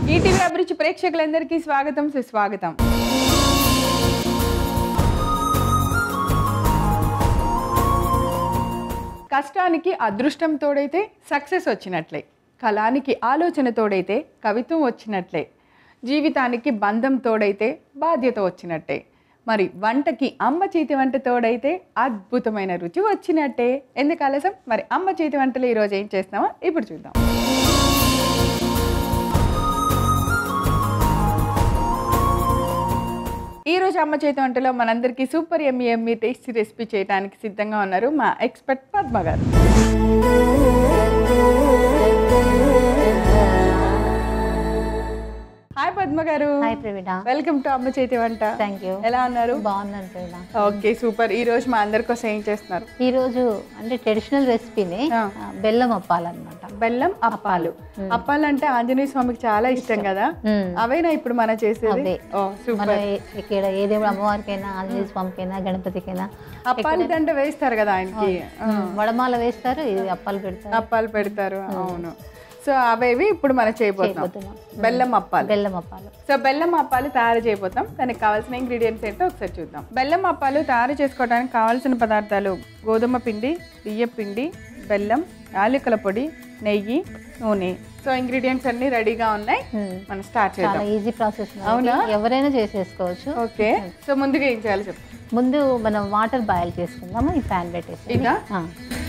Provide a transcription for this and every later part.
ETV అభిరుచి ప్రేక్షకులందరికీ స్వాగతం సుస్వాగతం కష్టానికి అదృష్టం తోడైతే సక్సెస్ వచ్చినట్లే కళానికి ఆలోచన తోడైతే కవిత్వం వచ్చినట్లే జీవితానికి బంధం తోడైతే బాధ్యత వచ్చినట్టే మరి వంటకి అమ్మ చేతి వంట తోడైతే అద్భుతమైన రుచి వచ్చినట్టే ఎందుకు ఆలస్యం మరి అమ్మ చేతి వంటలు ఈరోజు ఏం చేస్తామో ఇప్పుడు చూద్దాం ఈ రోజు అమ్మ చేతి వంటలో మనందరికీ super yummy yummy tasty recipe చేయడానికి సిద్ధంగా ఉన్నారు మా ఎక్స్పర్ట్ పద్మ గారు హాయ్ పద్మ గారు హాయ్ ప్రవీణ వెల్కమ్ టు అమ్మ చేతి వంట థ్యాంక్ యూ ఎలా ఉన్నారు బాగున్నాను ప్రవీణ ఓకే సూపర్ ఈ రోజు మా అందరి కోసం ఏం చేస్తున్నారు ఈ రోజు అంటే ట్రెడిషనల్ రెసిపీని ఆ. ఆ, బెల్లం అప్పాలన్నమాట బెల్లం అప్పాలు అప్పాలు అంటే ఆంజనేయ స్వామికి చాలా ఇష్టం కదా మ్మ్. అవేనా ఇప్పుడు మనం చేసేది అవే. ఓ మన సూపర్ ఏ- ఇక్కడ ఏ దేవుడు అమ్మవారికైనా ఆంజనేయ స్వామికైనా గణపతికైనా అప్పాలు దండ వేస్తారు కదా ఆయనకి ఉమ్, వడమాల వేస్తారు ఇది అప్పాలు పెడతారు అప్పాలు పెడతారు అవును సో అవేవి ఇప్పుడు మనం చేయబోతున్నాం చేయబోతున్నాం. బెల్లం అప్పాలు బెల్లం అప్పాలు సో బెల్లం అప్పాలు తయారు చేయబోతాం దానికి కావాల్సిన ఇంగ్రీడియంట్స్ ఏంటో ఒకసారి చూద్దాం బెల్లం అప్పాలు తయారు చేసుకోవడానికి కావాల్సిన పదార్థాలు గోధుమ పిండి బియ్య పిండి బెల్లం యాలకుల పొడి నెయ్యి నూనె సో ఇంగ్రీడియంట్స్ అన్ని రెడీగా ఉన్నాయి ఉమ్, మనం స్టార్ట్ చాలా చేద్దాం ఈజీ ప్రాసెస్ అవునా? ఎవరైనా చేసేసుకోవచ్చు ఓకే సో ముందుగా ఏం చేయాలి చెప్పు ముందు మనం వాటర్ బాయిల్ చేసుకుందాము ఈ ప్యాన్ పెట్టేసి ఇదా ఆ.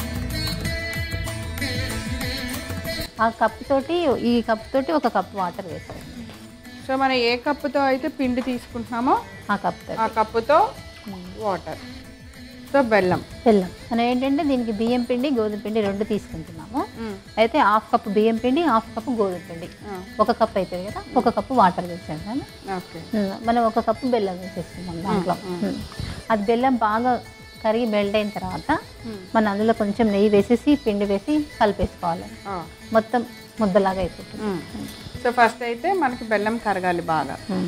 ఆ కప్ తోటి ఈ కప్ తోటి ఒక కప్ వాటర్ వేసుకోండి సో మనం ఏ కప్పుతో అయితే పిండి తీసుకుంటున్నామో ఆ కప్ తోటి ఆ కప్పుతో వాటర్ సో బెల్లం బెల్లం మనం ఏంటంటే దీనికి బియ్యం పిండి గోధుమ పిండి రెండు తీసుకుంటున్నాము మ్మ్. అయితే హాఫ్ కప్ బియ్యం పిండి హాఫ్ కప్ గోధుమ పిండి ఆ, ఒక కప్ అవుతుంది కదా ఒక కప్పు వాటర్ వేసేద్దాము ఓకే ఉమ్, మనం ఒక కప్పు బెల్లం వేసేస్తున్నాం దాంట్లో ఉమ్. అది బెల్లం బాగా కరిగి మెల్ట్ అయిన తర్వాత మ్మ్. మనం అందులో కొంచెం నెయ్యి వేసేసి పిండి వేసి కలిపేసుకోవాలి ఆ, మొత్తం ముద్దలాగా అయిపోతుంది మ్మ్. సో ఫస్ట్ అయితే మనకి బెల్లం కరగాలి బాగా ఉమ్.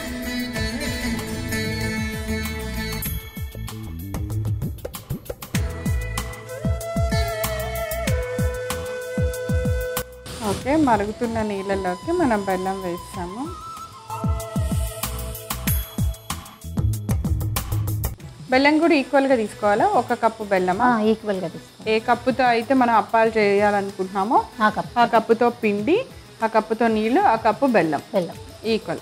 ఓకే మరుగుతున్న నీళ్ళలోకి మనం బెల్లం వేస్తాము బెల్లం కూడా ఈక్వల్గా తీసుకోవాలా ఒక కప్పు బెల్లమా ఆ, ఈక్వల్గా తీసుకో ఏ కప్పుతో అయితే మనం అప్పాలు చేయాలనుకుంటున్నామో ఆ కప్ ఆ కప్పుతో పిండి ఆ కప్పుతో నీళ్ళు ఆ కప్పు బెల్లం బెల్లం ఈక్వల్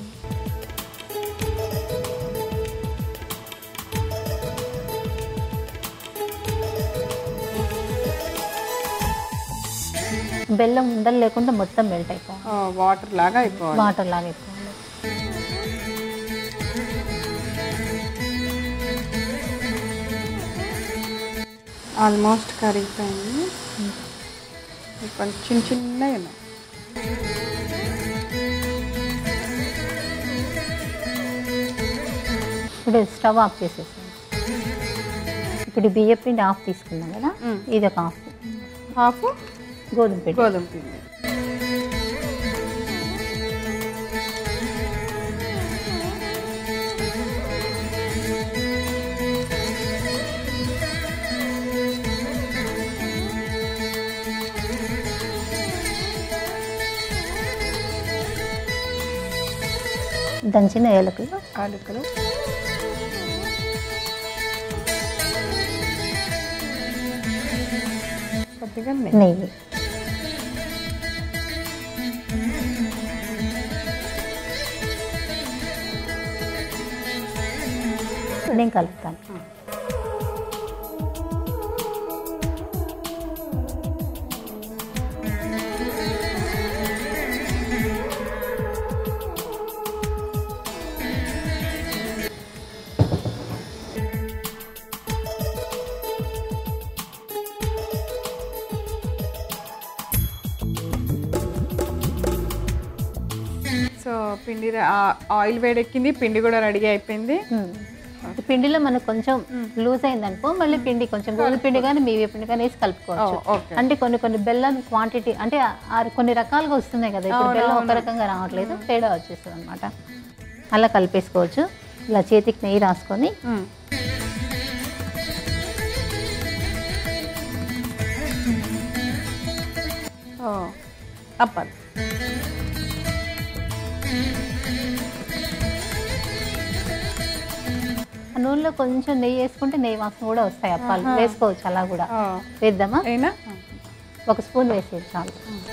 బెల్లం ఉండలు లేకుండా మొత్తం మెల్ట్ అయిపోవాలి వాటర్ లాగా అయిపోవాలి వాటర్ లాగా అయిపోవాలి ఆల్మోస్ట్ కరిగిపోయింది కొంచెం చిన్న చిన్నగా ఉన్నాయి ఇప్పుడు స్టవ్ ఆఫ్ చేసేసాం ఇప్పుడు బియ్య పిండి ఆఫ్ తీసుకున్నాం కదా మ్మ్. ఇది ఒక ఆఫ్ హాఫ్ గోధుమ పిండి గోధుమ పిండి దంచిన ఏలకులు యాలకులు కొద్దిగా నెయ్యి. నెయ్యి నేను కలుపుతాను సో పిండి ర- ఆ ఆయిల్ వేడెక్కింది పిండి కూడా రెడీ అయిపోయింది మ్మ్. ఈ పిండిలో మనకు కొంచెం లూజ్ అయిందనుకో మళ్ళీ పిండి కొంచెం గోధుమ పిండి కానీ మీవే పిండి కానీ వేసి కలుపుకోవచ్చు ఓ, ఓకే. అంటే కొన్ని కొన్ని బెల్లం క్వాంటిటీ అంటే ఆ- ఆ కొన్ని రకాలుగా వస్తున్నాయి కదా ఇప్పుడు బెల్లం ఒక రకంగా రావట్లేదు తేడా వచ్చేస్తుంది అనమాట అలా కలిపేసుకోవచ్చు ఇలా చేతికి నెయ్యి రాసుకొని మ్మ్. ఓ అప్పాలు ఆ నూనెలో కొంచెం నెయ్యి వేసుకుంటే నెయ్యి వాసన కూడా వస్తాయి అప్పాలు వేసుకోవచ్చు అలా కూడా ఆ, వేద్దామా అయినా ఒక స్పూన్ వేసేది చాలు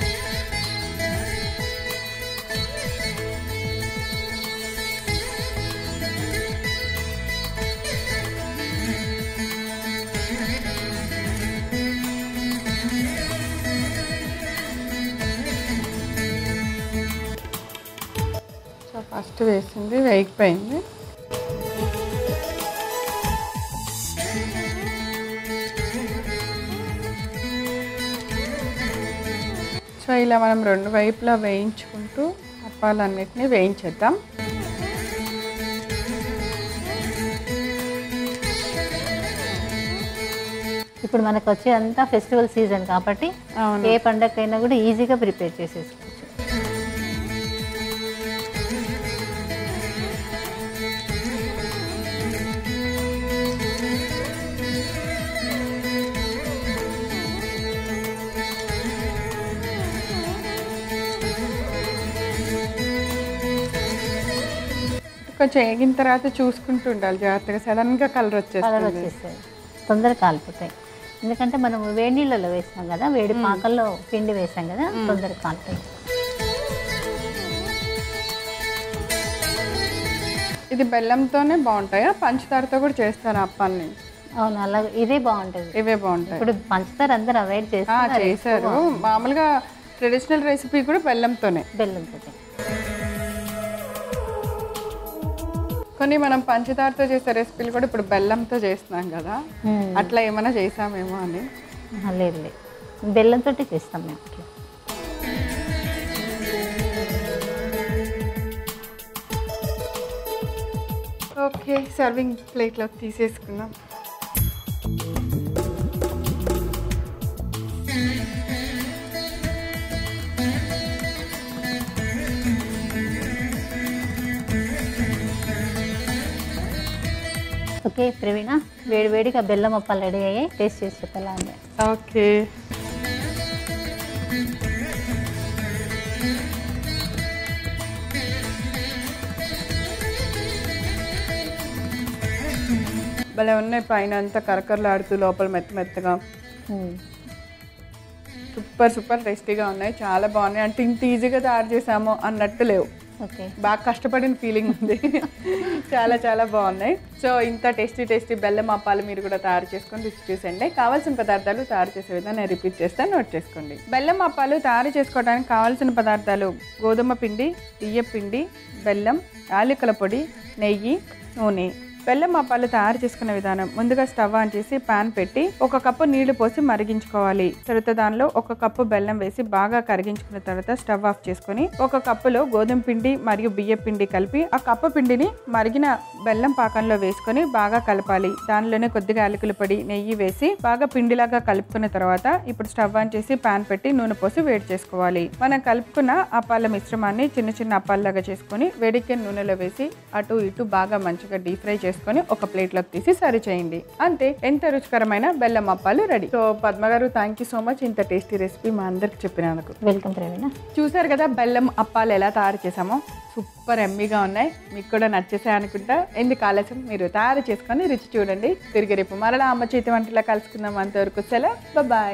సో ఫస్ట్ వేసింది వేగిపోయింది సో ఇలా మనం రెండు వైపులా వేయించుకుంటూ అప్పాలన్నిటిని వేయించేద్దాం ఇప్పుడు మనకు వచ్చే అంతా ఫెస్టివల్ సీజన్ కాబట్టి అవును ఏ పండగకైనా కూడా ఈజీగా ప్రిపేర్ చేసేసుకోవచ్చు కొంచెం వేగిన తర్వాత చూసుకుంటూ ఉండాలి జాగ్రత్తగా సడన్గా కలర్ కలర్ వచ్చేస్తుంది వచ్చేస్తాయి తొందరగా కాలిపోతాయి ఎందుకంటే మనం వేడి నీళ్ళలో వేసాం కదా వేడి పాకల్లో పిండి వేసాం కదా తొందరగా కాలుతాయి ఇది బెల్లంతోనే బాగుంటాయా పంచదారతో కూడా చేస్తారు అప్పాలని అవును అలా ఇదే బాగుంటుంది ఇవే బాగుంటాయి ఇప్పుడు పంచదార అందరు అవాయిడ్ ఆ, చేస్తున్నారు చేశారు మామూలుగా ట్రెడిషనల్ రెసిపీ కూడా బెల్లంతోనే బెల్లంతో కొన్ని మనం పంచదారతో చేసే రెసిపీలు కూడా ఇప్పుడు బెల్లంతో చేస్తున్నాం కదా అట్లా ఏమైనా చేసామేమో అని లేదు లేదు బెల్లంతో చేస్తాం మేము ఇట్లా ఓకే సర్వింగ్ ప్లేట్లోకి తీసేసుకుందాం ఓకే ప్రవీణ వేడి వేడిగా బెల్లం అప్పాలు రెడీ అయ్యాయి టేస్ట్ చేసి చెప్పాలా అండి ఓకే భలే ఉన్నాయి పైన అంతా కరకరలాడుతూ లోపల మెత్త మెత్తగా సూపర్ సూపర్ టేస్టీగా ఉన్నాయి చాలా బాగున్నాయి అంటే ఇంత ఈజీగా తయారు చేసాము అన్నట్టు లేవు ఓకే బాగా కష్టపడిన ఫీలింగ్ ఉంది చాలా చాలా బాగున్నాయి సో ఇంత టేస్టీ టేస్టీ బెల్లం అప్పాలు మీరు కూడా తయారు చేసుకొని రుచి చూసండి కావాల్సిన పదార్థాలు తయారు చేసే విధానం నేను రిపీట్ చేస్తాను నోట్ చేసుకోండి బెల్లం అప్పాలు తయారు చేసుకోవడానికి కావాల్సిన పదార్థాలు గోధుమ పిండి బియ్య పిండి బెల్లం యాలకుల పొడి నెయ్యి నూనె బెల్లం అప్పాలు తయారు చేసుకునే విధానం ముందుగా స్టవ్ ఆన్ చేసి పాన్ పెట్టి ఒక కప్పు నీళ్లు పోసి మరిగించుకోవాలి తర్వాత దానిలో ఒక కప్పు బెల్లం వేసి బాగా కరిగించుకున్న తర్వాత స్టవ్ ఆఫ్ చేసుకొని ఒక కప్పులో గోధుమ పిండి మరియు బియ్య పిండి కలిపి ఆ కప్పు పిండిని మరిగిన బెల్లం పాకంలో వేసుకొని బాగా కలపాలి దానిలోనే కొద్దిగా యాలకుల పొడి నెయ్యి వేసి బాగా పిండిలాగా కలుపుకున్న తర్వాత ఇప్పుడు స్టవ్ ఆన్ చేసి పాన్ పెట్టి నూనె పోసి వేడి చేసుకోవాలి మనం కలుపుకున్న అప్పాల మిశ్రమాన్ని చిన్న చిన్న అప్పాల్లాగా చేసుకొని వేడికే నూనెలో వేసి అటు ఇటు బాగా మంచిగా డీప్ ఫ్రై చేసుకొని ఒక ప్లేట్లోకి తీసి సర్వ్ చేయండి అంతే ఎంత రుచికరమైన బెల్లం అప్పాలు రెడీ సో పద్మ గారు థ్యాంక్ యూ సో మచ్ ఇంత టేస్టీ రెసిపీ మా అందరికి చెప్పినందుకు వెల్కమ్ ప్రవీణ చూసారు కదా బెల్లం అప్పాలు ఎలా తయారు చేసామో సూపర్ ఎమ్మీగా ఉన్నాయి మీకు కూడా నచ్చేసాయి అనుకుంటా ఎందుకు ఆలస్యం మీరు తయారు చేసుకొని రుచి చూడండి తిరిగి రేపు మరలా అమ్మ చేతి వంటలా కలుసుకుందాం అంతవరకు సెలవు బాయ్